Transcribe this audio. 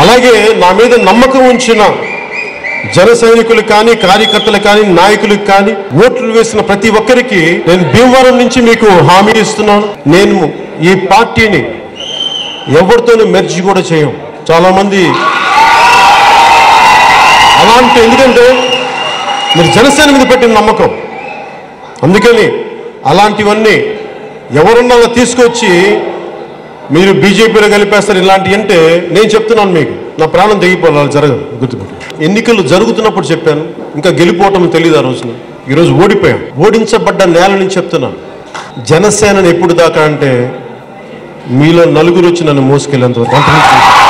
అలాగే నా మీద నమ్మకం ఉంచిన జన సైనికులు కానీ కార్యకర్తలు కానీ నాయకులకు కానీ ఓట్లు వేసిన ప్రతి ఒక్కరికి నేను భీమవరం నుంచి మీకు హామీ ఇస్తున్నాను నేను ఈ పార్టీని ఎవరితోనూ మెర్జి కూడా చేయం చాలా మంది అలాంటి ఎందుకంటే మీరు జనసేన మీద పెట్టిన నమ్మకం అందుకని అలాంటివన్నీ ఎవరున్నా అలా తీసుకొచ్చి మీరు బీజేపీలో కలిపేస్తారు ఇలాంటివి అంటే నేను చెప్తున్నాను మీకు నా ప్రాణం తెగిపోవాలి అలా జరగదు గుర్తుపెట్టు ఎన్నికలు జరుగుతున్నప్పుడు చెప్పాను ఇంకా గెలిపోవటం తెలియదు ఆ రోజున ఈరోజు ఓడిపోయాం ఓడించబడ్డ నేల నుంచి చెప్తున్నాను జనసేనని ఎప్పుడు దాకా అంటే మీలో నలుగురు వచ్చి నన్ను మోసుకెళ్ళేంత వరకు అంతకుమించి